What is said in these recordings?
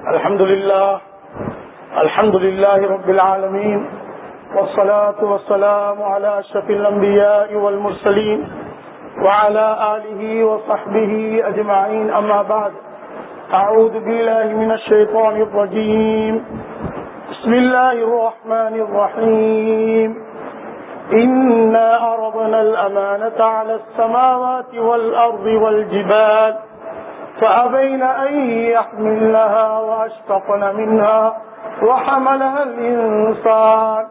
الحمد لله الحمد لله رب العالمين والصلاة والسلام على أشرف الأنبياء والمرسلين وعلى آله وصحبه أجمعين أما بعد أعوذ بالله من الشيطان الرجيم بسم الله الرحمن الرحيم إنا أرضنا الأمانة على السماوات والأرض والجبال فأبين أن يحملنها وأشفقن منها وحملها الإنسان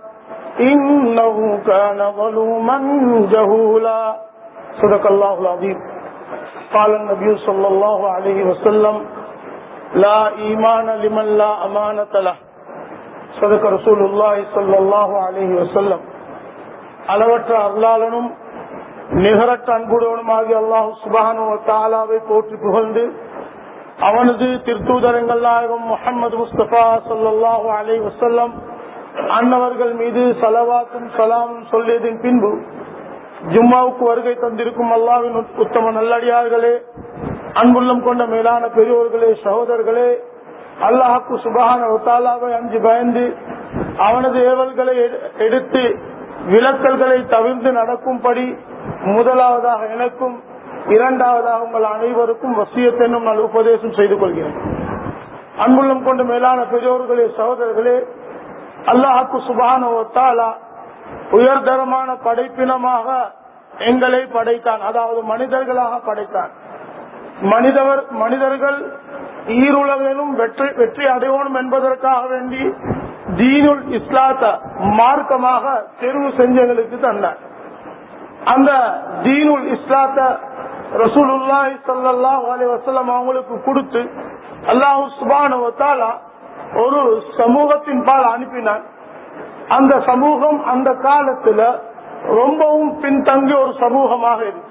إنه كان ظلوما جهولا صدق الله العظيم قال النبي صلى الله عليه وسلم لا إيمان لمن لا أمانة له صدق رسول الله صلى الله عليه وسلم அளவற்ற அருளாளனும் நிகரற்ற அன்புடனுமாகிய அல்லாஹு சுபானு தாலாவை போற்றி புகழ்ந்து அவனது திருத்தூதரங்கள் நாயகம் முகமது முஸ்தபா சொல்லாஹு அலை வசல்லம் அன்னவர்கள் மீது சலவாத்தும் சலாமும் சொல்லியதின் பின்பு ஜும்மாவுக்கு வருகை தந்திருக்கும் அல்லாவின் உத்தம நல்லடியார்களே அன்புள்ளம் கொண்ட மேலான பெரியோர்களே சகோதரர்களே அல்லாஹாக்கு சுபகான ஒத்தாலாவை அஞ்சு பயந்து அவனது ஏவல்களை எடுத்து விளக்கல்களை தவிர்த்து நடக்கும்படி முதலாவதாக எனக்கும் இரண்டாவதாக உங்கள் அனைவருக்கும் வசியத்தென்னும் நான் உபதேசம் செய்து கொள்கிறேன் அன்புள்ளம் கொண்ட மேலான பெரியோர்களே சகோதரர்களே அல்லாஹாக்கு சுபான ஒத்தாலா உயர்தரமான படைப்பினமாக எங்களை படைத்தான் அதாவது மனிதர்களாக படைத்தான் மனிதவர் மனிதர்கள் ஈருலகிலும் வெற்றி வெற்றி அடைவோம் என்பதற்காக வேண்டி தீனுல் இஸ்லாத்த மார்க்கமாக தெரிவு செஞ்சவங்களுக்கு தந்தார் அந்த தீனுல் இஸ்லாத்த ரசூலுல்லாஹி சல்லாஹ் அலி வசலம் அவங்களுக்கு கொடுத்து அல்லாஹு சுபானுவத்தாலா ஒரு சமூகத்தின் பால் அனுப்பினார் அந்த சமூகம் அந்த காலத்துல ரொம்பவும் பின்தங்கிய ஒரு சமூகமாக இருந்துச்சு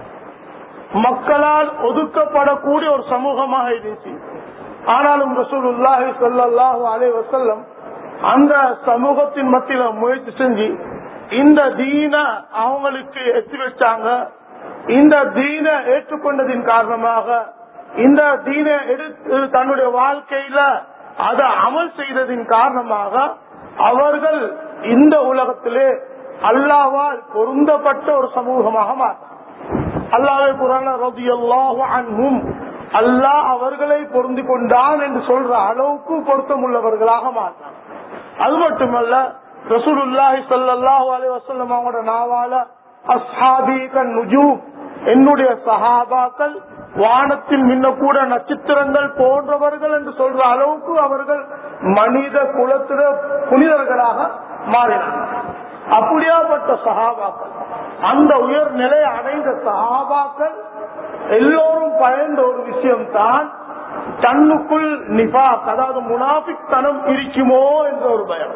மக்களால் ஒதுக்கப்படக்கூடிய ஒரு சமூகமாக இருந்துச்சு ஆனாலும் ரசூலுல்லாஹி சல்லாஹூ அலே வசல்லம் அந்த சமூகத்தின் மத்தியில முயற்சி செஞ்சு இந்த தீன அவங்களுக்கு எத்தி வச்சாங்க இந்த தீன ஏற்றுக்கொண்டதின் காரணமாக இந்த தீன எடுத்து தன்னுடைய வாழ்க்கையில அதை அமல் செய்ததின் காரணமாக அவர்கள் இந்த உலகத்திலே அல்லாவால் பொருந்தப்பட்ட ஒரு சமூகமாக மாற்றார் அல்லாவே குரான ரவி அல்லாஹும் அல்லாஹ் அவர்களை பொருந்தி கொண்டான் என்று சொல்ற அளவுக்கு பொருத்தம் உள்ளவர்களாக மாற்றார் அது மட்டுமல்ல ரசூலுல்லாஹி சல்லாஹூ அலி வசல்லம் அவங்களோட நாவால அஸ்ஹாபி கன் நுஜூம் என்னுடைய சஹாபாக்கள் வானத்தில் மின்னக்கூட நட்சத்திரங்கள் போன்றவர்கள் என்று சொல்ற அளவுக்கு அவர்கள் மனித குலத்திட புனிதர்களாக மாறினார் அப்படியாப்பட்ட சகாபாக்கள் அந்த உயர் நிலை அடைந்த சகாபாக்கள் எல்லோரும் பயந்த ஒரு விஷயம் தான் தன்னுக்குள் நிபாக் அதாவது முனாபிக் தனம் இருக்குமோ என்ற ஒரு பயம்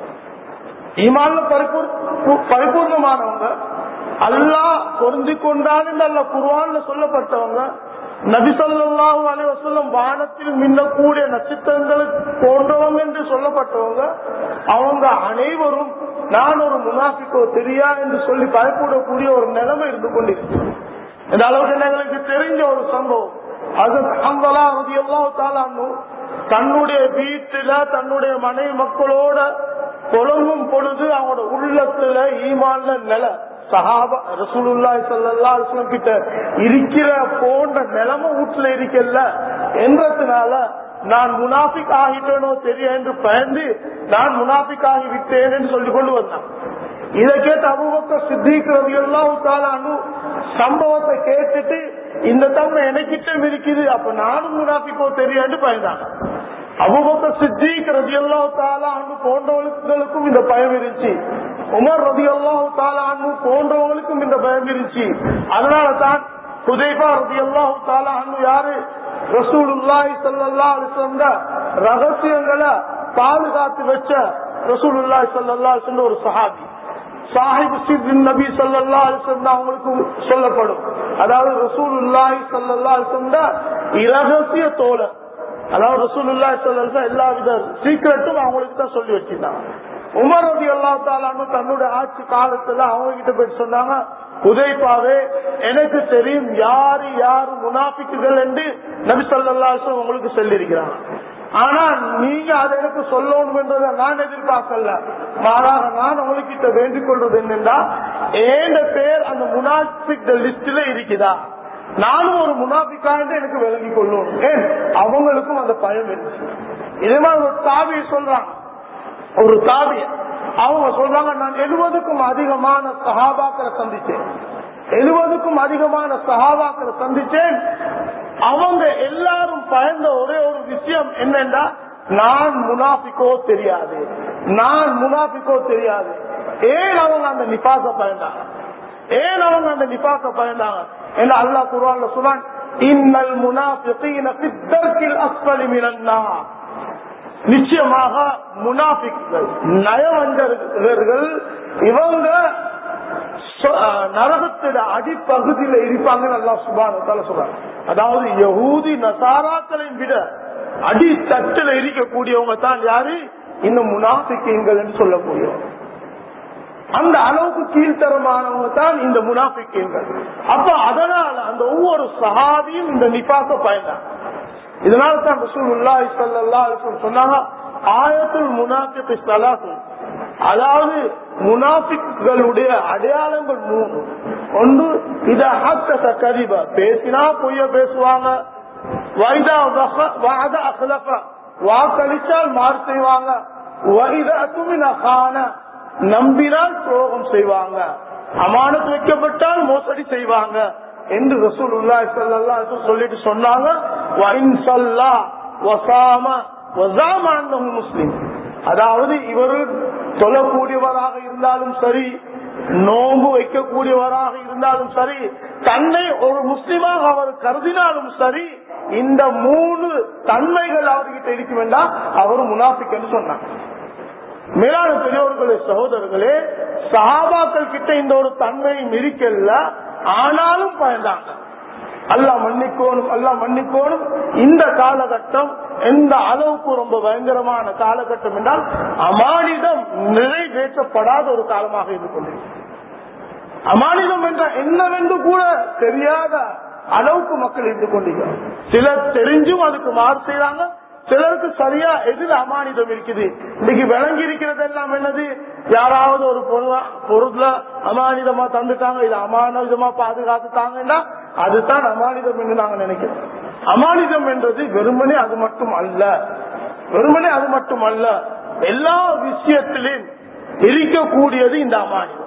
ஈமான்ல பரிபூர்ணமானவங்க அல்லா பொருந்தி கொண்டான்னு அல்ல குருவான்ல சொல்லப்பட்டவங்க நபிசல்லாஹு அலைவசல்லம் வானத்தில் மின்னக்கூடிய நட்சத்திரங்களுக்கு போன்றவங்க என்று சொல்லப்பட்டவங்க அவங்க அனைவரும் நான் ஒரு முனாஃபிக்கோ தெரியா என்று சொல்லி பயப்படக்கூடிய ஒரு நிலைமை இருந்து கொண்டிருக்கு இந்த அளவுக்கு எங்களுக்கு தெரிஞ்ச ஒரு சம்பவம் அது அங்கலா எல்லாத்தாலும் தன்னுடைய வீட்டுல தன்னுடைய மனைவி மக்களோட புலங்கும் பொழுது அவங்களோட உள்ளத்துல ஈமான நிலை சஹாபா ரசூலுல்லாய் சல்லா கிட்ட இருக்கிற போன்ற நிலைமை வீட்டுல இருக்கல என்றதுனால நான் முனாபிக் ஆகிட்டேனோ தெரியும் என்று பயந்து நான் முனாபிக் ஆகி விட்டேன் என்று சொல்லிக் கொண்டு வந்தான் இதை கேட்டு அபுபக்க சித்திக்கிறது எல்லாம் சம்பவத்தை கேட்டுட்டு இந்த தன்மை எனக்கிட்டம் இருக்குது அப்ப நானும் முனாபிக்கோ தெரியாது பயந்தாங்க அபுபக்க சித்திக் ரதி அல்லா தாலாண்டு போன்றவர்களுக்கும் இந்த பயம் இருந்துச்சு உமர் ரதி அல்லாஹு தாலாண்டு போன்றவங்களுக்கும் இந்த பயம் இருந்துச்சு அதனால தான் புதைபா ரதி அல்லாஹு தாலாண்டு யாரு ரசூலுல்லாஹி சல்லா சொந்த ரகசியங்களை பாதுகாத்து வச்ச ரசூலுல்லாஹி சல்லா சொன்ன ஒரு சஹாபி சாஹிப் சித்தின் நபி சல்லா அலிசந்தா அவங்களுக்கு சொல்லப்படும் அதாவது ரசூலுல்லாஹி சல்லா அலிசந்த இரகசிய தோழர் அதாவது ரசூலுல்லாஹி சல்லா எல்லா வித சீக்கிரட்டும் அவங்களுக்கு தான் சொல்லி வச்சிருந்தாங்க உமர் ரவி அல்லா தாலான்னு தன்னுடைய ஆட்சி காலத்துல அவங்க கிட்ட போய் சொன்னாங்க உதைப்பாவே எனக்கு தெரியும் யாரு யாரு முனாபிக்குகள் என்று நபி சொல்லா உங்களுக்கு சொல்லியிருக்கிறாங்க ஆனா நீங்க அதை எனக்கு சொல்லணும் என்றதை நான் எதிர்பார்க்கல மாறாக நான் உங்ககிட்ட வேண்டிக் கொள்வது என்னென்றா ஏண்ட பேர் அந்த முனாஃபிக் லிஸ்ட்ல இருக்குதா நானும் ஒரு முனாஃபிக்கா என்று எனக்கு விளங்கிக் கொள்ளணும் ஏன் அவங்களுக்கும் அந்த பயம் இருந்துச்சு இதே மாதிரி ஒரு தாவியை சொல்றாங்க ஒரு தாவிய அவங்க சொல்றாங்க நான் எழுபதுக்கும் அதிகமான சகாபாக்களை சந்திச்சேன் எழுபதுக்கும் அதிகமான சகாபாக்களை சந்திச்சேன் அவங்க எல்லாரும் பயந்த ஒரே ஒரு விஷயம் என்னன்னா நான் முனாபிக்கோ தெரியாது நான் முனாபிக்கோ தெரியாது ஏன் அவங்க அந்த நிபாச பயந்தாங்க ஏன் அவங்க அந்த நிபாச பயந்தாங்க என்ன அல்லா குரான்ல சொன்னான் இன்னல் முனாபிகீன பித்தர்கில் அஸ்பலி மினன்னார் நிச்சயமாக முனாபிக்குகள் நயவஞ்சர்கள் இவங்க நரகத்திட அடிப்பகுதியில இருப்பாங்க நல்லா சுபான சொல்றாங்க அதாவது யகூதி நசாராக்களை விட அடித்தட்டில் இருக்கக்கூடியவங்க தான் யாரு இன்னும் முனாபிக்கீங்கள் என்று சொல்லக்கூடியவங்க அந்த அளவுக்கு கீழ்த்தரமானவங்க தான் இந்த முனாபிக்கீங்கள் அப்ப அதனால அந்த ஒவ்வொரு சகாதியும் இந்த நிபாச பயந்தாங்க இதனால தான் ரசூலுல்லாஹி ஸல்லல்லாஹு அலைஹி வஸல்லம் சொன்னாங்க ஆயத்துல் முனாஃபிக் ஸலாத்து அதாவது முனாஃபிக்களுடைய அடையாளங்கள் மூணு ஒன்று இத ஹத்தத கரிப பேசினா பொய்ய பேசுவாங்க வைதா வாத அகலஃப வாக்களித்தால் மாறு செய்வாங்க வைத அத்துமின கான நம்பினால் துரோகம் செய்வாங்க அமானத்து வைக்கப்பட்டால் மோசடி செய்வாங்க என்று ரசூலுல்லாஹி ஸல்லல்லாஹு அலைஹி வஸல்லம் சொல்லிட்டு சொன்னாங்க வஇன் ஸல்லா வஸாம வஸாம அன்னஹு முஸ்லிம் அதாவது இவர் தொழக்கூடியவராக இருந்தாலும் சரி நோன்பு வைக்கக்கூடியவராக இருந்தாலும் சரி தன்னை ஒரு முஸ்லிமாக அவர் கருதினாலும் சரி இந்த மூணு தன்மைகள் அவர்கிட்ட இருக்க வேண்டாம் அவர் முனாஃபிக் என்று சொன்னாங்க மேலான பெரியவர்களே சகோதரர்களே சஹாபாக்கள் கிட்ட இந்த ஒரு தன்மையும் இருக்கல ஆனாலும் பயந்தாங்க அல்லா மன்னிக்கோணும் அல்லா மன்னிக்கோணும் இந்த காலகட்டம் எந்த அளவுக்கு ரொம்ப பயங்கரமான காலகட்டம் என்றால் அமானிதம் நிறைவேற்றப்படாத ஒரு காலமாக இருந்து கொண்டிருக்கிறது அமானிதம் என்ற என்னவென்று கூட தெரியாத அளவுக்கு மக்கள் இருந்து கொண்டிருக்கிறார் சிலர் தெரிஞ்சும் அதுக்கு மாறு செய்யறாங்க சிலருக்கு சரியா எதில் அமானிதம் இருக்குது இன்னைக்கு விளங்கி இருக்கிறது எல்லாம் என்னது யாராவது ஒரு பொருள்ல அமானிதமா தந்துட்டாங்க இது அமானிதமா பாதுகாத்துட்டாங்கன்னா அதுதான் அமானிதம் என்று நாங்க நினைக்கிறோம் அமானிதம் என்றது வெறுமனே அது மட்டும் அல்ல வெறுமனே அது மட்டும் அல்ல எல்லா விஷயத்திலும் இருக்கக்கூடியது இந்த அமானிதம்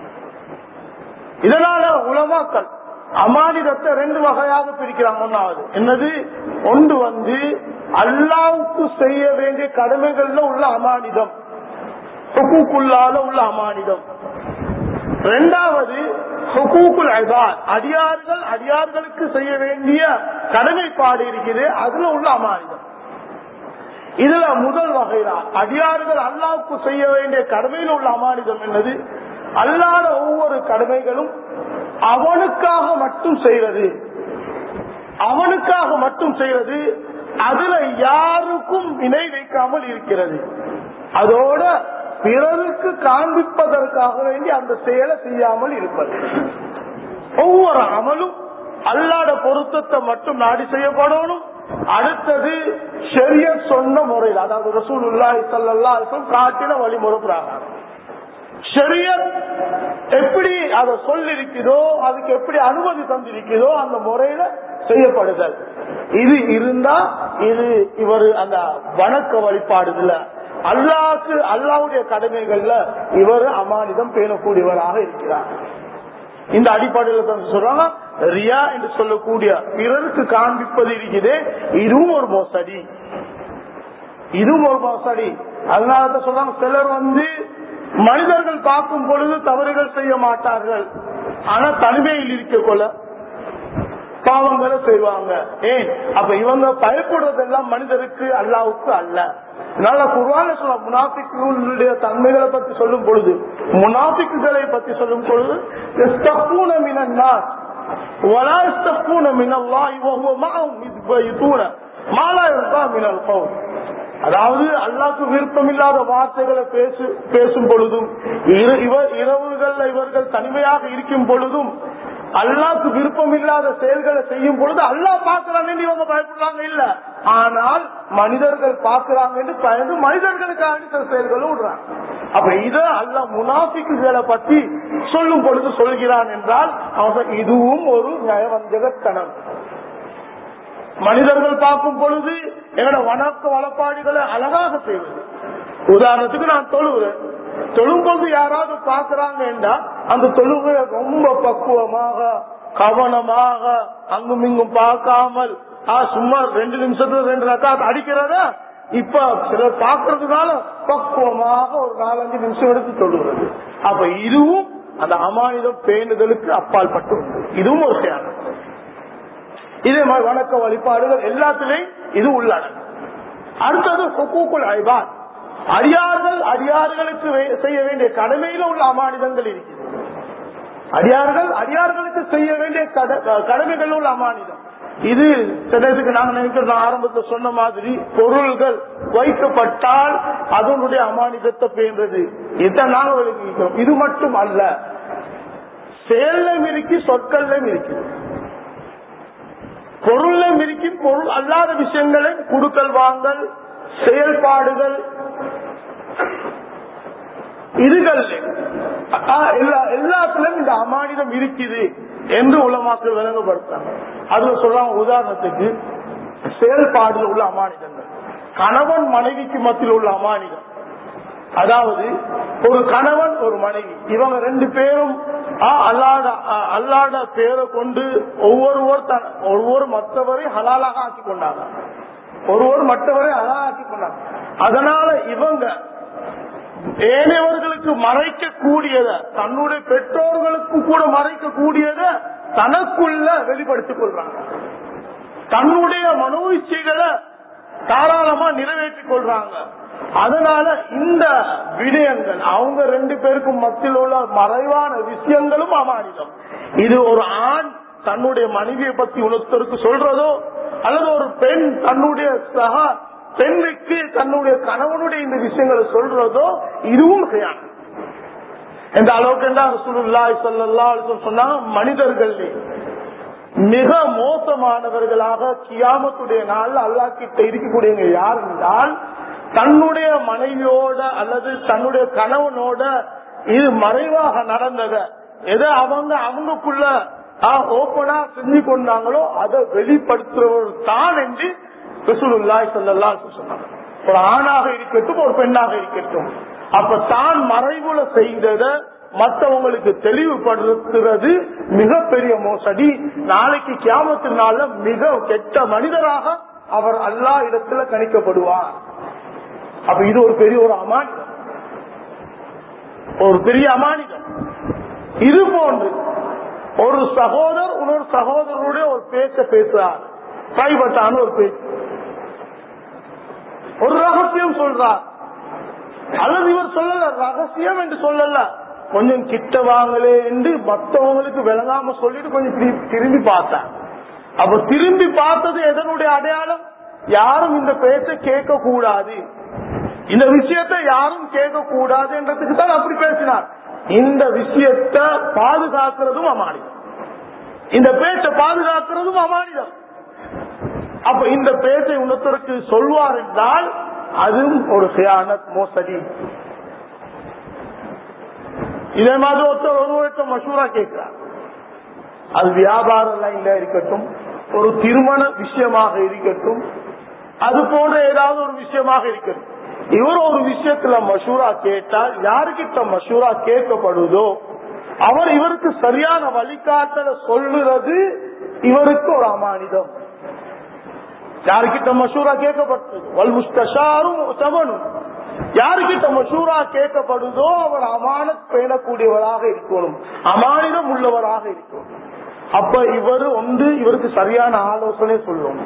இதனால உலமாக்கள் அமானிதத்தை ரெண்டு வகையாக பிரிக்கிறாங்க ஒன்னாவது என்னது ஒன்று வந்து அல்லாவுக்கு செய்ய வேண்டிய கடமைகள்ல உள்ள அமானிதம் ஹுக்குள்ளால உள்ள அமானிதம் ரெண்டாவது ஹுக்கூக்குல் அபாத் அடியார்கள் அடியார்களுக்கு செய்ய வேண்டிய கடமைப்பாடு இருக்குது அதுல உள்ள அமானிதம் இதுல முதல் வகைதான் அடியார்கள் அல்லாவுக்கு செய்ய வேண்டிய கடமையில் உள்ள அமானிதம் என்னது அல்லாத ஒவ்வொரு கடமைகளும் அவனுக்காக மட்டும் செய்வது அவனுக்காக மட்டும் செய்வது அதுல யாருக்கும் இணை வைக்காமல் இருக்கிறது அதோட பிறருக்கு காண்பிப்பதற்காக வேண்டி அந்த செயலை செய்யாமல் இருப்பது ஒவ்வொரு அமலும் அல்லாட பொருத்தத்தை மட்டும் நாடி செய்யப்படணும் அடுத்தது செரிய சொன்ன முறையில் அதாவது ரசூல் உல்லாஹி சல்லா காட்டின வழிமுறை பிரகாரம் ஷரியர் எப்படி அதை சொல்லிருக்குதோ அதுக்கு எப்படி அனுமதி தந்திருக்குதோ அந்த முறையில செய்யப்படுதல் இது இருந்தா இது இவர் அந்த வணக்க வழிபாடுல அல்லாக்கு அல்லாவுடைய கடமைகள்ல இவர் அமானிதம் பேணக்கூடியவராக இருக்கிறார் இந்த அடிப்படையில் தான் சொல்றாங்க ரியா என்று சொல்லக்கூடிய பிறருக்கு காண்பிப்பது இருக்குது இதுவும் ஒரு மோசடி இதுவும் ஒரு மோசடி அதனால சொல்றாங்க சிலர் வந்து மனிதர்கள் பார்க்கும் பொழுது தவறுகள் செய்ய மாட்டார்கள் ஆனா தனிமையில் இருக்க கொள்ள பாவங்களை செய்வாங்க ஏன் அப்ப இவங்க பயப்படுறதெல்லாம் மனிதருக்கு அல்லாவுக்கு அல்ல அதனால குர்வான சொல்ல முனாபிக்குடைய தன்மைகளை பத்தி சொல்லும் பொழுது முனாபிக்குகளை பத்தி சொல்லும் பொழுது ولا يستخفون من الله وهو معهم يبيتون ما لا يرضى من القول அதாவது அல்லாக்கு விருப்பம் இல்லாத வார்த்தைகளை பேசு பேசும் பொழுதும் இரவுகள்ல இவர்கள் தனிமையாக இருக்கும் பொழுதும் அல்லாக்கு விருப்பம் இல்லாத செயல்களை செய்யும் பொழுது அல்லா பாக்குறாங்கன்னு இவங்க பயப்படுறாங்க இல்ல ஆனால் மனிதர்கள் பாக்குறாங்கன்னு பயந்து மனிதர்களுக்காக சில செயல்களை விடுறாங்க அப்ப இத அல்ல முனாபிக்குகளை பத்தி சொல்லும் பொழுது சொல்கிறான் என்றால் அவன் இதுவும் ஒரு நயவஞ்சகத்தனம் மனிதர்கள் பார்க்கும் பொழுது என்னோட வணக்க வளப்பாடுகளை அழகாக செய்வது உதாரணத்துக்கு நான் தொழுகிறேன் தொழும்போது யாராவது பாக்குறாங்க என்றா அந்த தொழுகை ரொம்ப பக்குவமாக கவனமாக அங்கும் இங்கும் பார்க்காமல் சும்மா ரெண்டு நிமிஷத்துல ரெண்டு ரக்காத் அடிக்கிறதா இப்ப சிலர் பாக்குறதுனால பக்குவமாக ஒரு நாலஞ்சு நிமிஷம் எடுத்து தொழுகிறது அப்ப இதுவும் அந்த அமானிதம் பேணுதலுக்கு அப்பால் பட்டு இதுவும் ஒரு செயல் இதே மாதிரி வணக்க வழிபாடுகள் எல்லாத்திலையும் இது உள்ளடங்கும் அடுத்தது ஹுக்கூக்குல் ஐபாத் அடியார்கள் அடியார்களுக்கு செய்ய வேண்டிய கடமையில உள்ள அமானிதங்கள் இருக்குது அடியார்கள் அடியார்களுக்கு செய்ய வேண்டிய கடமைகள் உள்ள அமானிதம் இது சிலருக்கு நாங்க நினைக்கிறோம் ஆரம்பத்தில் சொன்ன மாதிரி பொருள்கள் வைக்கப்பட்டால் அதனுடைய அமானிதத்தை பேர்ந்தது இதான் நாங்க விளக்கிக்கிறோம் இது மட்டும் அல்ல செயல்லையும் இருக்கு சொற்கள்லையும் இருக்குது பொருள்லையும் இருக்கு பொருள் அல்லாத விஷயங்களை குடுக்கல் வாங்கல் செயல்பாடுகள் இதுகள் எல்லாத்திலும் இந்த அமானிதம் இருக்குது என்று உலமாக்கள் விளங்கப்படுத்தாங்க அதுல சொல்றாங்க உதாரணத்துக்கு செயல்பாடுல உள்ள அமானிதங்கள் கணவன் மனைவிக்கு மத்தியில் உள்ள அமானிதம் அதாவது ஒரு கணவன் ஒரு மனைவி இவங்க ரெண்டு பேரும் அல்லாட அல்லாட பேரை கொண்டு ஒவ்வொருவர் ஒவ்வொரு மற்றவரை ஹலாலாக ஆக்கி கொண்டாங்க ஒருவர் மற்றவரை ஹலாலாக்கி கொண்டாங்க அதனால இவங்க ஏனையவர்களுக்கு மறைக்க கூடியத தன்னுடைய பெற்றோர்களுக்கு கூட மறைக்க கூடியத தனக்குள்ள வெளிப்படுத்திக் கொள்றாங்க தன்னுடைய மனோயிச்சைகளை தாராளமா நிறைவேற்றிக் கொள்றாங்க அதனால இந்த விடயங்கள் அவங்க ரெண்டு பேருக்கும் மத்தியில் உள்ள மறைவான விஷயங்களும் அமானிதம் இது ஒரு ஆண் தன்னுடைய மனைவியை பத்தி உலகத்திற்கு சொல்றதோ அல்லது ஒரு பெண் தன்னுடைய சக பெண்ணுக்கு தன்னுடைய கணவனுடைய இந்த விஷயங்களை சொல்றதோ இதுவும் செய்யணும் எந்த அளவுக்கு என்ன சொன்னா மனிதர்கள் மிக மோசமானவர்களாக கியாமத்துடைய நாள் அல்லா கிட்ட இருக்கக்கூடியவங்க யார் என்றால் தன்னுடைய மனைவியோட அல்லது தன்னுடைய கணவனோட இது மறைவாக நடந்தத எதை அவங்க அவங்களுக்குள்ள ஓப்பனா செஞ்சு கொண்டாங்களோ அதை வெளிப்படுத்துறவர் தான் என்று ரசூலுல்லாய் சொல்லலாம் சொன்னாங்க ஒரு ஆணாக இருக்கட்டும் ஒரு பெண்ணாக இருக்கட்டும் அப்ப தான் மறைவுல செய்தத மற்றவங்களுக்கு தெளிவுபடுத்துறது மிகப்பெரிய மோசடி நாளைக்கு கியாமத்தினால மிக கெட்ட மனிதராக அவர் அல்லா இடத்துல கணிக்கப்படுவார் அப்ப இது ஒரு பெரிய ஒரு அமானிதம் ஒரு பெரிய அமானிதம் இது போன்று ஒரு சகோதரர் இன்னொரு சகோதரருடைய ஒரு பேச்ச பேசுறார் பிரைவேட்டான ஒரு பேச்சு ஒரு ரகசியம் சொல்றார் அல்லது இவர் சொல்லல ரகசியம் என்று சொல்லல கொஞ்சம் கிட்ட வாங்கலே என்று மற்றவங்களுக்கு விளங்காம சொல்லிட்டு கொஞ்சம் திரும்பி பார்த்தேன் அப்ப திரும்பி பார்த்தது எதனுடைய அடையாளம் யாரும் இந்த பேச்ச கேட்க கூடாது இந்த விஷயத்தை யாரும் கேட்க கூடாது என்றதுக்கு தான் அப்படி பேசினார் இந்த விஷயத்தை பாதுகாக்கிறதும் அமானிதம் இந்த பேச்சை பாதுகாக்கிறதும் அமானிதம் அப்ப இந்த பேச்சை உணர்த்தருக்கு சொல்வார் என்றால் அதுவும் ஒரு சியானத் மோசடி இதே மாதிரி ஒருத்தர் ஒருவர்கிட்ட மசூரா கேட்கிறார் அது வியாபார லைன்ல இருக்கட்டும் ஒரு திருமண விஷயமாக இருக்கட்டும் அது போன்ற ஏதாவது ஒரு விஷயமாக இருக்கட்டும் இவர் ஒரு விஷயத்துல மசூரா கேட்டால் யாருக்கிட்ட மசூரா கேட்கப்படுதோ அவர் இவருக்கு சரியான வழிகாட்டல சொல்லுறது இவருக்கு ஒரு அமானிதம் யாருக்கிட்ட மசூரா கேட்கப்பட்டது வல் முஸ்தாரும் சமனும் யாருக்கிட்ட மசூரா கேட்கப்படுதோ அவர் அமானத் பேணக்கூடியவராக இருக்கணும் அமானிதம் உள்ளவராக இருக்கணும் அப்ப இவர் ஒன்று இவருக்கு சரியான ஆலோசனை சொல்லணும்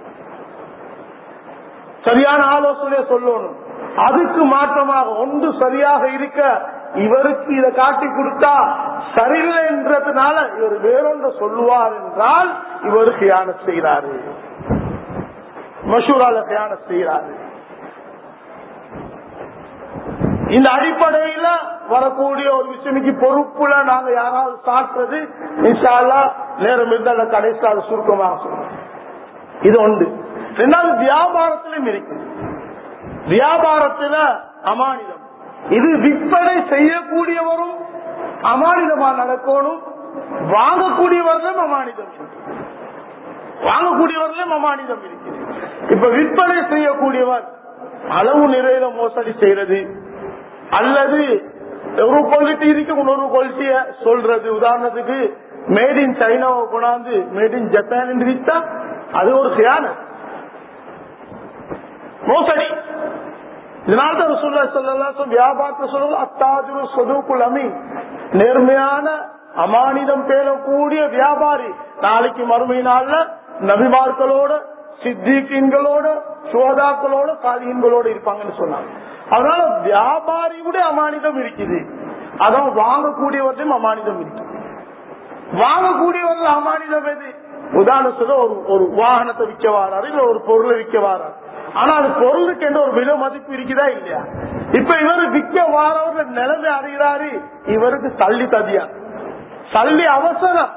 சரியான ஆலோசனை சொல்லணும் அதுக்கு மாற்றமாக ஒன்று சரியாக இருக்க இவருக்கு இதை காட்டி கொடுத்தா சரியில்லை என்றதுனால இவர் வேறொன்று சொல்லுவார் என்றால் இவர் தியானம் செய்கிறாரு மஷூரால தியானம் செய்கிறாரு இந்த அடிப்படையில வரக்கூடிய ஒரு விஷயமிக்கு பொறுப்புல நாங்க யாராவது சாட்டுறது இன்ஷால்லா நேரம் இருந்தா அந்த கடைசியில் அதை சுருக்கமாக சொல்றோம் இது ஒன்று ரெண்டாவது வியாபாரத்திலும் இருக்கு வியாபாரத்துல அமானிதம் இது விற்பனை செய்யக்கூடியவரும் அமானிதமா நடக்கணும் வாங்கக்கூடியவர்களும் அமானிதம் இருக்கு வாங்கக்கூடியவர்களும் அமானிதம் இருக்கு இப்ப விற்பனை செய்யக்கூடியவர் அளவு நிறையில மோசடி செய்யறது அல்லது ஒரு குவாலிட்டி இருக்கு இன்னொரு குவாலிட்டிய சொல்றது உதாரணத்துக்கு மேட் இன் சைனாவை கொண்டாந்து மேட் இன் ஜப்பான் வித்தா அது ஒரு சியான மோசடி இதனால்தான் சொல்ல சொல்லலாம் வியாபாரத்தை சொல்லலாம் அத்தாஜுரு சொதுக்குள் அமி நேர்மையான அமானிதம் பேணக்கூடிய வியாபாரி நாளைக்கு மறுமை நாள்ல நபிமார்களோட சித்திகீன்களோட சோதாக்களோட சாதிகங்களோட இருப்பாங்கன்னு சொன்னாங்க அதனால வியாபாரியுடைய அமானிதம் இருக்குது அதான் வாங்கக்கூடியவர்களையும் அமானிதம் இருக்குது வாங்கக்கூடியவர்கள் அமானிதம் எது உதாரணத்துல ஒரு ஒரு வாகனத்தை விற்க வாராரு இல்ல ஒரு பொருளை விற்க வாராரு ஆனா அது பொருளுக்கு என்ற ஒரு விலை மதிப்பு இருக்குதா இல்லையா இப்ப இவரு விற்க வாரவர்கள் நிலைமை அறிகிறாரு இவருக்கு தள்ளி ததியா தள்ளி அவசரம்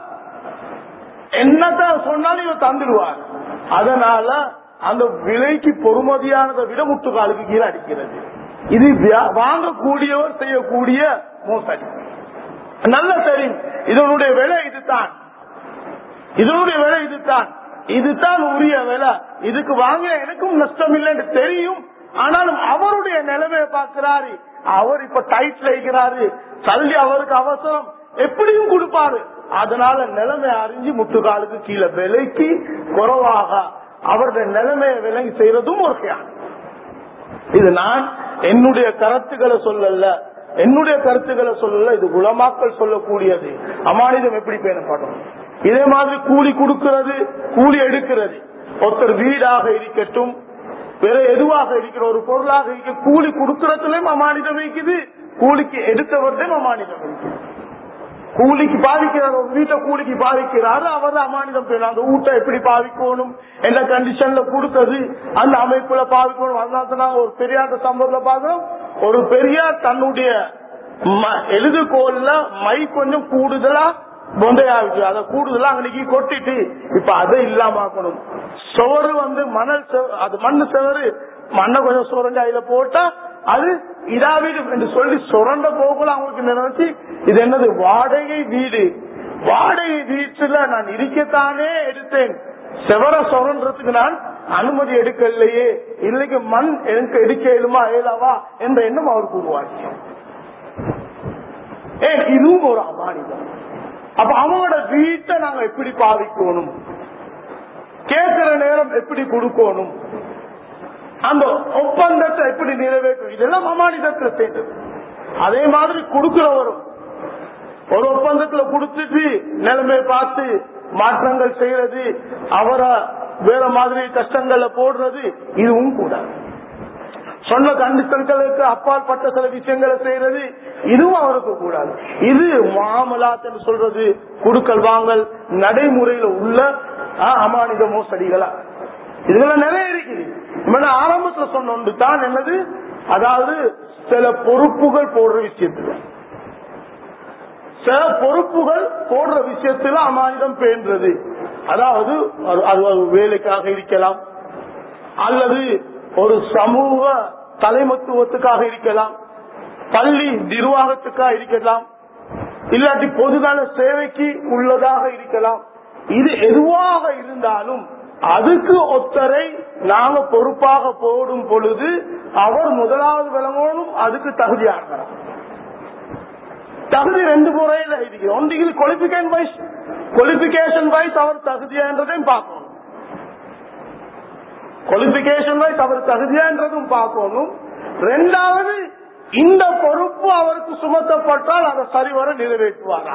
என்னத்தான் சொன்னாலும் இவர் தந்துடுவார் அதனால அந்த விலைக்கு பொறுமதியானதை விட முட்டுக்காலுக்கு கீழே அடிக்கிறது இது வாங்கக்கூடியவர் செய்யக்கூடிய மோசடி நல்ல தெரியும் இதனுடைய விலை இதுதான் இதனுடைய விலை இதுதான் இதுதான் உரிய விலை இதுக்கு வாங்க எனக்கும் நஷ்டம் இல்லைன்னு தெரியும் ஆனாலும் அவருடைய நிலைமையை பார்க்கிறாரு அவர் இப்ப டைட்ல இருக்கிறாரு தள்ளி அவருக்கு அவசரம் எப்படியும் கொடுப்பாரு அதனால நிலைமை அறிஞ்சு முட்டுக்காலுக்கு கீழே விலைக்கு குறைவாக அவருடைய நிலைமையை விலங்கி செய்யறதும் ஒரு இது நான் என்னுடைய கருத்துக்களை சொல்லல என்னுடைய கருத்துக்களை சொல்லல இது குலமாக்கள் சொல்லக்கூடியது அமானிதம் எப்படி பேணப்படும் இதே மாதிரி கூலி கொடுக்கிறது கூலி எடுக்கிறது ஒருத்தர் வீடாக இருக்கட்டும் வேற எதுவாக இருக்கிற ஒரு பொருளாக இருக்க கூலி கொடுக்கறதுலயும் அமானிதம் இருக்குது கூலிக்கு எடுத்தவர்லையும் அமானிதம் இருக்குது கூலிக்கு பாதிக்கிறார் ஒரு வீட்டை கூலிக்கு பாதிக்கிறாரு அவர் அமானிதம் பெறும் அந்த வீட்டை எப்படி பாதிக்கணும் எந்த கண்டிஷன்ல கொடுத்தது அந்த அமைப்புல பாதிக்கணும் அதனால ஒரு பெரியார் சம்பவத்துல பாக்குறோம் ஒரு பெரியார் தன்னுடைய எழுதுகோல்ல மை கொஞ்சம் கூடுதலா பொந்தையாச்சு அதை கூடுதலா அன்னைக்கு கொட்டிட்டு இப்ப அதை இல்லாம ஆக்கணும் சுவரு வந்து மணல் அது மண்ணு செவரு மண்ணை கொஞ்சம் சுரண்டி அதுல போட்டா அது இதா வீடு என்று சொல்லி சுரண்ட போகல அவங்களுக்கு நினைச்சு இது என்னது வாடகை வீடு வாடகை வீட்டுல நான் இருக்கத்தானே எடுத்தேன் செவர சுரன்றதுக்கு நான் அனுமதி எடுக்கலையே இல்லைக்கு மண் எனக்கு எடுக்க இயலுமா இயலாவா என்ற எண்ணம் அவருக்கு உருவாச்சு ஏன் இதுவும் ஒரு அமானிதம் அப்ப அவனோட வீட்டை நாங்க எப்படி பாவிக்கணும் கேட்கிற நேரம் எப்படி கொடுக்கணும் அந்த ஒப்பந்தத்தை எப்படி நிறைவேற்றும் இதெல்லாம் அமானிதத்துல சேர்ந்தது அதே மாதிரி கொடுக்கிறவரும் ஒரு ஒப்பந்தத்துல கொடுத்துட்டு நிலைமையை பார்த்து மாற்றங்கள் செய்யறது அவரை வேற மாதிரி கஷ்டங்கள்ல போடுறது இதுவும் கூட சொன்ன கண்டிஷன்களுக்கு அப்பால் பட்ட சில விஷயங்களை செய்யறது இதுவும் அவருக்கு கூடாது இது மாமலாத் என்று சொல்றது குடுக்கல் வாங்கல் நடைமுறையில உள்ள அமானித மோசடிகளா இதுல நிறைய இருக்குது ஆரம்பத்துல சொன்ன ஒன்று தான் என்னது அதாவது சில பொறுப்புகள் போடுற விஷயத்துல சில பொறுப்புகள் போடுற விஷயத்துல அமானிதம் பேன்றது அதாவது அது ஒரு வேலைக்காக இருக்கலாம் அல்லது ஒரு சமூக தலைமத்துவத்துக்காக இருக்கலாம் பள்ளி நிர்வாகத்துக்காக இருக்கலாம் இல்லாட்டி பொதுநல சேவைக்கு உள்ளதாக இருக்கலாம் இது எதுவாக இருந்தாலும் அதுக்கு ஒத்தரை நாங்க பொறுப்பாக போடும் பொழுது அவர் முதலாவது விளங்கணும் அதுக்கு தகுதியாகிறார் தகுதி ரெண்டு முறையில இருக்கு ஒன்றில் குவாலிபிகேஷன் வைஸ் குவாலிபிகேஷன் வைஸ் அவர் தகுதியான்றதையும் பார்க்கணும் குவாலிபிகேஷன் வைஸ் அவர் தகுதியான்றதும் பார்க்கணும் ரெண்டாவது இந்த பொறுப்பு அவருக்கு சுமத்தப்பட்டால் அதை சரிவர நிறைவேற்றுவாரா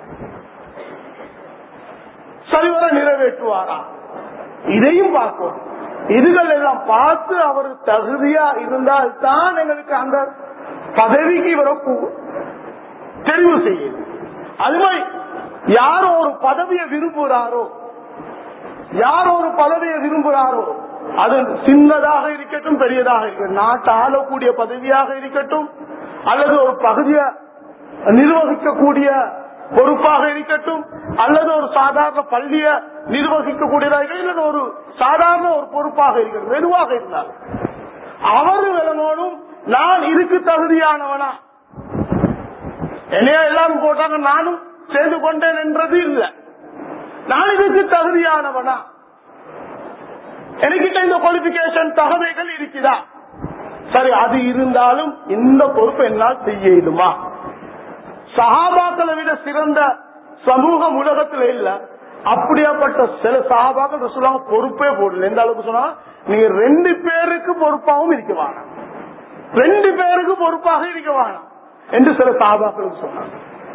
சரிவர நிறைவேற்றுவாரா இதையும் பார்க்கணும் இதுகள் எல்லாம் பார்த்து அவர் தகுதியா இருந்தால் தான் எங்களுக்கு அந்த பதவிக்கு இவரை தெரிவு செய்யுது அது மாதிரி யார் ஒரு பதவியை விரும்புகிறாரோ யார் ஒரு பதவியை விரும்புகிறாரோ அது சின்னதாக இருக்கட்டும் பெரியதாக இருக்கட்டும் நாட்டை ஆளக்கூடிய பதவியாக இருக்கட்டும் அல்லது ஒரு பகுதியை நிர்வகிக்கக்கூடிய பொறுப்பாக இருக்கட்டும் அல்லது ஒரு சாதாரண பள்ளிய நிர்வகிக்கக்கூடியதாக அல்லது ஒரு சாதாரண ஒரு பொறுப்பாக இருக்கட்டும் எதுவாக இருந்தாலும் அவர் விளங்கணும் நான் இதுக்கு தகுதியானவனா என்னையா எல்லாரும் போட்டாங்க நானும் சேர்ந்து கொண்டேன் என்றது இல்ல நான் இதுக்கு தகுதியானவனா எனக்கிட்ட இந்த குவாலிபிகேஷன் தகவைகள் இருக்குதா சரி அது இருந்தாலும் இந்த பொறுப்பு என்னால் செய்ய இயலுமா சகாபாக்களை விட சிறந்த சமூகம் உலகத்துல இல்ல அப்படியாப்பட்ட சில சகாபாக்கள் சொல்லுவாங்க பொறுப்பே போடல எந்த அளவுக்கு சொன்னா நீங்க ரெண்டு பேருக்கு பொறுப்பாகவும் இருக்க வேணாம் ரெண்டு பேருக்கு பொறுப்பாக இருக்க வேணாம் என்று சில சகாபாக்களுக்கு சொன்னாங்க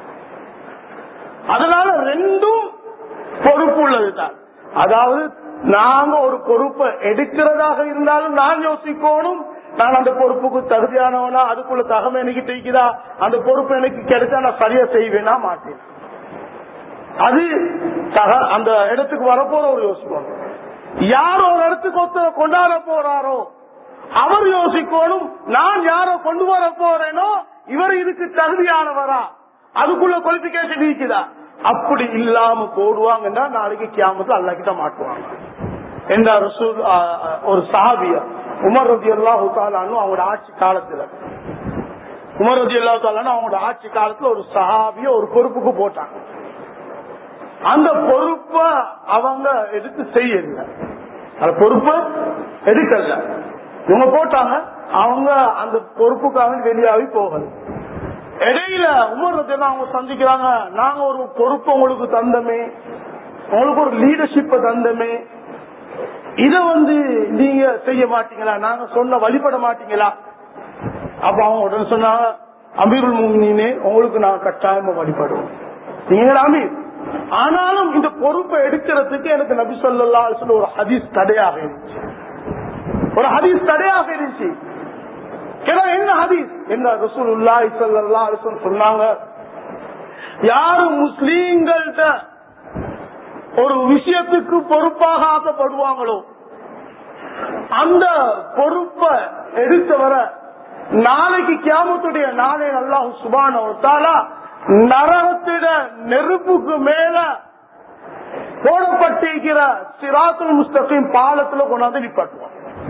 அதனால ரெண்டும் பொறுப்பு உள்ளதுதான் அதாவது நாங்க ஒரு பொறுப்பை எடுக்கிறதாக இருந்தாலும் நான் யோசிக்கணும் நான் அந்த பொறுப்புக்கு தகுதியானவனா அதுக்குள்ள தகமை எனக்கு தெரிக்குதா அந்த பொறுப்பு எனக்கு கிடைச்சா நான் சரியா செய்வேனா மாட்டேன் அது தக அந்த இடத்துக்கு வரப்போற ஒரு யோசிக்கணும் யார் ஒரு இடத்துக்கு ஒத்த கொண்டாட போறாரோ அவர் யோசிக்கணும் நான் யார கொண்டு வர போறேனோ இவர் இதுக்கு தகுதியானவரா அதுக்குள்ள குவாலிபிகேஷன் இருக்குதா அப்படி இல்லாம போடுவாங்கன்னா நாளைக்கு கியாமத்துல அல்லா கிட்ட மாட்டுவாங்க என்ற ரசூல் ஒரு சாபிய உமர் ரதி அல்லா ஹுத்தாலும் அவங்களோட ஆட்சி காலத்துல உமர் ரதி அல்லா அவங்களோட ஆட்சி காலத்துல ஒரு சஹாபிய ஒரு பொறுப்புக்கு போட்டாங்க அந்த பொறுப்ப அவங்க எடுத்து செய்யல அந்த பொறுப்பை எடுக்கல இவங்க போட்டாங்க அவங்க அந்த பொறுப்புக்காக வெளியாகி போகல இடையில உமர் ரத்தியெல்லாம் அவங்க சந்திக்கிறாங்க நாங்க ஒரு பொறுப்பு உங்களுக்கு தந்தமே உங்களுக்கு ஒரு லீடர்ஷிப்ப தந்தமே இத வந்து நீங்க செய்ய மாட்டீங்களா நாங்க சொன்ன வழிபட மாட்டீங்களா அப்ப அவங்க உடனே சொன்னாங்க அமீருல் முமினே உங்களுக்கு நான் கட்டாயமா வழிபடுவோம் நீங்க அமீர் ஆனாலும் இந்த பொறுப்பை எடுக்கிறதுக்கு எனக்கு நபி சொல்லா ஒரு ஹதீஸ் தடையாக இருந்துச்சு ஒரு ஹதீஸ் தடையாக இருந்துச்சு என்ன ஹதீஸ் என்ன ரசூலுல்லாஹி ஸல்லல்லாஹு அலைஹி வஸல்லம் சொன்னாங்க யாரு முஸ்லீம்கள்ட்ட ஒரு விஷயத்துக்கு பொறுப்பாக ஆக்கப்படுவாங்களோ அந்த பொறுப்பை எடுத்தவரை நாளைக்கு கியாமத்துடைய நாளை அல்லாஹ் சுபான நரகத்திட நெருப்புக்கு மேல போடப்பட்டிருக்கிற சிராத்துல் முஸ்தகிம் பாலத்துல கொண்டாந்து நிப்பாட்டுவான்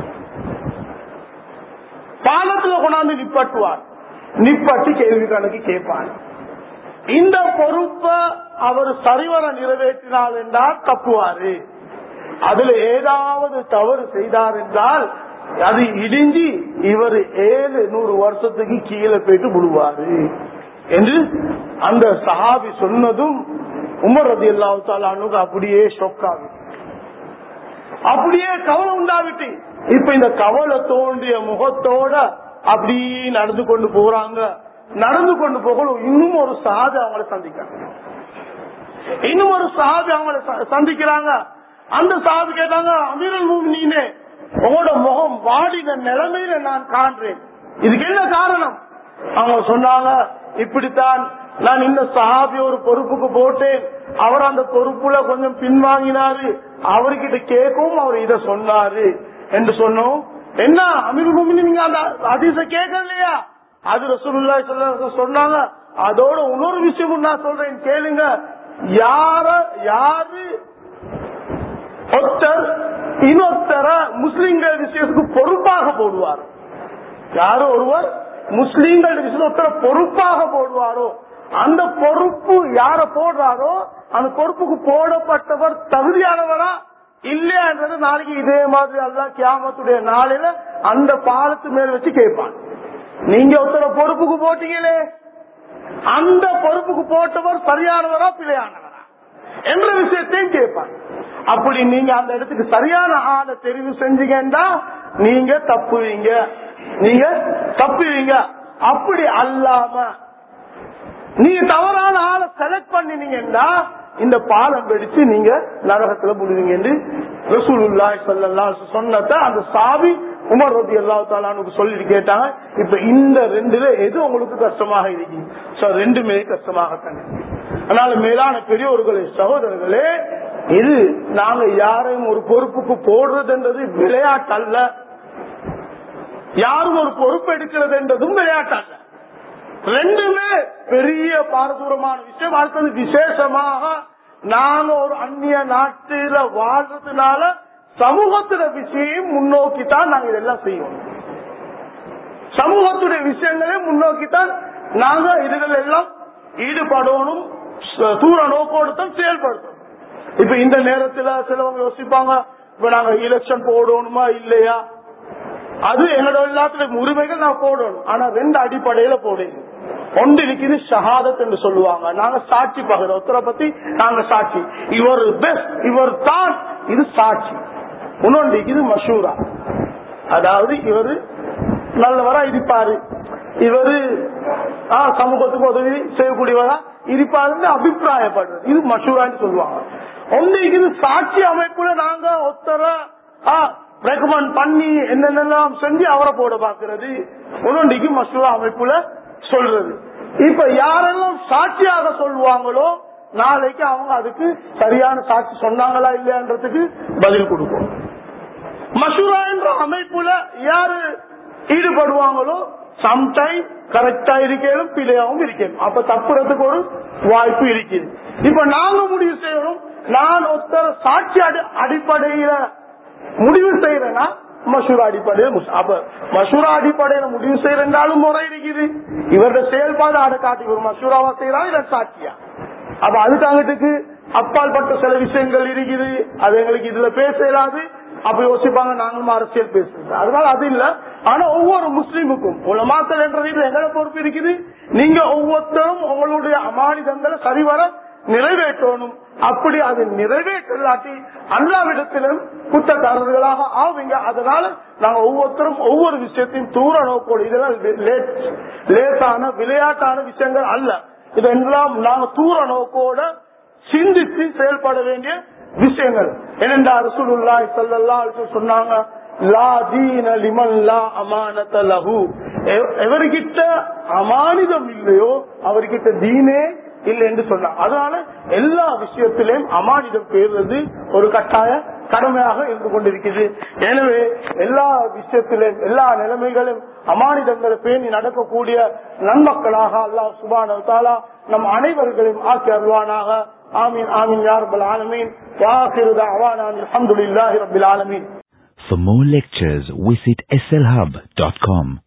பாலத்துல கொண்டாந்து நிப்பாட்டுவார் நிப்பாட்டி கேள்வி கணக்கு கேட்பான் இந்த பொறுப்பை அவர் சரிவர நிறைவேற்றினார் என்றால் தப்புவாரு அதுல ஏதாவது தவறு செய்தார் என்றால் அது இடிஞ்சி இவர் ஏழு நூறு வருஷத்துக்கு கீழே போயிட்டு விடுவாரு என்று அந்த சஹாபி சொன்னதும் உமர் ரதி அல்லாவுக்கு அப்படியே ஷொக்காகு அப்படியே கவலை உண்டாவிட்டு இப்ப இந்த கவலை தோண்டிய முகத்தோட அப்படி நடந்து கொண்டு போறாங்க நடந்து கொண்டு போகணும் இன்னும் ஒரு சாது அவங்களை சந்திக்கிறாங்க இன்னும் ஒரு சாது அவங்களை சந்திக்கிறாங்க அந்த சாது கேட்டாங்க அமீரல் நீனே உங்களோட முகம் வாடின நிலைமையில நான் காண்றேன் இதுக்கு என்ன காரணம் அவங்க சொன்னாங்க இப்படித்தான் நான் இந்த சஹாபி ஒரு பொறுப்புக்கு போட்டேன் அவர் அந்த பொறுப்புல கொஞ்சம் பின்வாங்கினாரு அவர்கிட்ட கேட்கவும் அவர் இத சொன்னாரு என்று சொன்னோம் என்ன அமீர் நீங்க அந்த அதிச கேட்கலையா அது ரசூலுல்லா சொன்னாங்க அதோட இன்னொரு விஷயமும் நான் சொல்றேன் கேளுங்க யார யாரு ஒருத்தர் இன்னொருத்தர முஸ்லிம்கள் விஷயத்துக்கு பொறுப்பாக போடுவார் யாரோ ஒருவர் முஸ்லீம்கள் விஷயத்துல ஒருத்தர பொறுப்பாக போடுவாரோ அந்த பொறுப்பு யார போடுறாரோ அந்த பொறுப்புக்கு போடப்பட்டவர் தகுதியானவரா இல்லையான்றது நாளைக்கு இதே மாதிரி அல்லா கியாமத்துடைய நாளில அந்த பாலத்து மேல் வச்சு கேட்பான் நீங்க ஒருத்தர பொறுப்புக்கு போட்டீங்களே அந்த பொறுப்புக்கு போட்டவர் சரியானவரா பிழையானவரா என்ற விஷயத்தையும் கேட்பான் அப்படி நீங்க அந்த இடத்துக்கு சரியான ஆளை தெரிவு செஞ்சீங்கன்னா நீங்க தப்புவீங்க நீங்க தப்புவீங்க அப்படி அல்லாம நீங்க தவறான ஆளை செலக்ட் பண்ணினீங்கன்னா இந்த பாலம் வெடிச்சு நீங்க நரகத்துல முடுவீங்க என்று ரசூலுல்லாஹி ஸல்லல்லாஹு அலைஹி சொன்னத அந்த சாவி உமர் ரதி அல்லா தாலானுக்கு சொல்லிட்டு கேட்டாங்க இப்ப இந்த ரெண்டுல எது உங்களுக்கு கஷ்டமாக இருக்கு சோ ரெண்டுமே கஷ்டமாகத்தாங்க அதனால மேலான பெரியோர்களே சகோதரர்களே இது நாங்க யாரையும் ஒரு பொறுப்புக்கு போடுறதுன்றது விளையாட்டு அல்ல யாரும் ஒரு பொறுப்பு எடுக்கிறது என்றதும் விளையாட்டு அல்ல ரெண்டுமே பெரிய பாரதூரமான விஷயம் அடுத்தது விசேஷமாக நாங்க ஒரு அந்நிய நாட்டில வாழ்றதுனால சமூகத்துல விஷயம் முன்னோக்கி தான் நாங்க இதெல்லாம் செய்வோம் சமூகத்துடைய விஷயங்களே முன்னோக்கித்தான் நாங்க இதுகள் எல்லாம் ஈடுபடணும் ச- தூர நோக்கோடு தான் செயல்படுத்தணும் இப்ப இந்த நேரத்துல சிலவங்க யோசிப்பாங்க இப்ப நாங்க எலெக்ஷன் போடணுமா இல்லையா அது எங்களோட எல்லாத்துலயும் உரிமைகள் நான் போடணும் ஆனா ரெண்டு அடிப்படையில போடுங்க ஒன்று இருக்குது ஷஹாதத் என்று சொல்லுவாங்க நாங்க சாட்சி பகிர ஒருத்தரை பத்தி நாங்க சாட்சி இவர் பெஸ்ட் இவர் தான் இது சாட்சி இன்னொன்று இது மஷூரா அதாவது இவரு நல்லவரா இருப்பாரு இவரு ஆ, சமூகத்துக்கு உதவி செய்யக்கூடியவரா இருப்பாருன்னு அபிப்பிராயப்படுறது இது மஷூரான்னு சொல்லுவாங்க ஒன்று இது சாட்சி அமைப்புல நாங்க ஒருத்தர ரெக்கமெண்ட் பண்ணி என்னென்னலாம் செஞ்சு அவரை போட பாக்குறது ஒன்னொன்றைக்கு மசூரா அமைப்புல சொல்றது இப்ப யாரெல்லாம் சாட்சியாக சொல்லுவாங்களோ நாளைக்கு அவங்க அதுக்கு சரியான சாட்சி சொன்னாங்களா இல்லையான்றதுக்கு பதில் கொடுக்கும் மசூரா என்ற அமைப்புல யாரு ஈடுபடுவாங்களோ சம்டைம் கரெக்டா இருக்கணும் பிழையாவும் இருக்கணும் அப்ப தப்புறதுக்கு ஒரு வாய்ப்பு இருக்குது இப்ப நாங்க முடிவு செய்யணும் நான் ஒருத்தர் சாட்சி அடி- அடிப்படையில முடிவு செய்யறேன்னா மசூரா அடிப்படையில் முஸ்- அப்ப மசூரா அடிப்படையில முடிவு செய்யறதாலும் முறை இருக்குது இவருடைய செயல்பாடு அதை காட்டி ஒரு மசூராவா செய்யறா இல்ல சாட்சியா அப்ப அதுக்கு அங்கிட்டுக்கு அப்பால் பட்ட சில விஷயங்கள் இருக்குது அது எங்களுக்கு இதுல பேச இயலாது அப்ப யோசிப்பாங்க நாங்களும் அரசியல் பேசுறது அதனால அது இல்ல ஆனா ஒவ்வொரு முஸ்லீமுக்கும் உலமாக்கல் என்ற ரீதியில் எங்களை பொறுப்பு இருக்குது நீங்க ஒவ்வொருத்தரும் உங்களுடைய அமானிதங்களை சரிவர நிறைவேற்றணும் அப்படி அது நிறைவேற்றலாட்டி அல்லாவிடத்திலும் குற்றக்காரர்களாக ஆவீங்க அதனால நாங்க ஒவ்வொருத்தரும் ஒவ்வொரு விஷயத்தையும் தூர நோக்கோடு இதெல்லாம் லே- லேசான விளையாட்டான விஷயங்கள் அல்ல இதெல்லாம் நாங்க தூர நோக்கோட சிந்தித்து செயல்பட வேண்டிய விஷயங்கள் ஏனென்றா ரசூலுல்லாஹி ஸல்லல்லாஹு அலைஹி வஸல்லம் சொன்னாங்க லா தீன லிமன் லா அமானத லஹு எ- எவர்கிட்ட அமானிதம் இல்லையோ அவர்கிட்ட தீனே இல்லை என்று சொன்னாங்க அதனால எல்லா விஷயத்திலையும் அமானிதம் பேருறது ஒரு கட்டாய கடமையாக இருந்து கொண்டிருக்கிறது எனவே எல்லா விஷயத்திலும் எல்லா நிலைமைகளும் அமானிதங்களை பேணி நடக்கக்கூடிய நன்மக்களாக அல்லாஹ் சுபான தாலா நம் அனைவர்களையும் ஆக்கி அருள்வானாக ஆமீன் ஆமீன் யார் ஆலமீன் வாஹிரு தஅவானா அல்ஹம்துலில்லாஹி ரப்பில் ஆலமீன் For more lectures, visit slhub.com.